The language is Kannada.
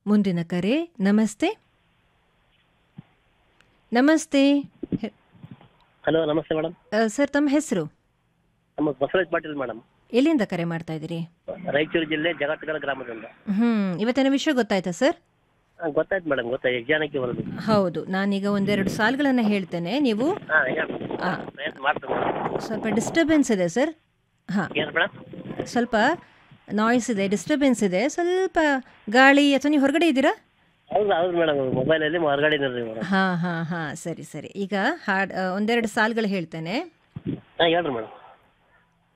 ಮುಂದಿನ ಕರೆ ನಮಸ್ತೆ ನಮಸ್ತೆ ಹೆ- ಹಲೋ ನಮಸ್ತೆ ಮೇಡಮ್ ಆ, ಸರ್ ತಮ್ಮ ಹೆಸರು ನಮ್ಮ ಬಸವರಾಜ್ ಪಾಟೀಲ್ ಮೇಡಮ್ ಎಲ್ಲಿಂದ ಕರೆ ಮಾಡ್ತಾ ಇದ್ದೀರಿ ರಾಯಚೂರು ಜಿಲ್ಲೆ ಜಗತ್ಗರ ಗ್ರಾಮದಿಂದ ಹ್ಮ್ ಇವತ್ತಿನ ವಿಷಯ ಗೊತ್ತಾಯ್ತಾ ಸರ್ ಹಾ, ಗೊತ್ತಾಯ್ತು ಮೇಡಮ್ ಗೊತ್ತಾಯ್ತು ಯಕ್ಷಗಾನಕ್ಕೆ ಬರೋದು ಹೌದು ನಾನೀಗ ಒಂದೆರಡು ಸಾಲುಗಳನ್ನು ಹೇಳ್ತೇನೆ ನೀವು ಹಾ ಹೇಳಿ ಆ, ಪ್ರಯತ್ನ ಮಾಡ್ತೇನೆ ಮೇಡಮ್ ಸ್ವಲ್ಪ ಡಿಸ್ಟರ್ಬೆನ್ಸ್ ಇದೆ ಸರ್ ಹಾಂ ಏನು ಮೇಡಮ್ ಸ್ವಲ್ಪ ನಾಯ್ಸ್ ಇದೆ ಡಿಸ್ಟರ್ಬೆನ್ಸ್ ಇದೆ ಸ್ವಲ್ಪ ಗಾಳಿ ಅಥವಾ ನೀವು ಹೊರಗಡೆ ಇದ್ದೀರಾ ಹೌದು ಹೌದು ಮೇಡಮ್ ಮೊಬೈಲಲ್ಲಿ ಹೊರಗಡೆ ಇದ್ದೀರಿ ಮೇಡಮ್ ಹಾಂ ಹಾಂ ಹಾಂ ಸರಿ ಸರಿ ಈಗ ಹಾಡ್ ಆ, ಒಂದೆರಡು ಸಾಲುಗಳು ಹೇಳ್ತೇನೆ ಹಾಂ ಹೇಳ್ರಿ ಮೇಡಮ್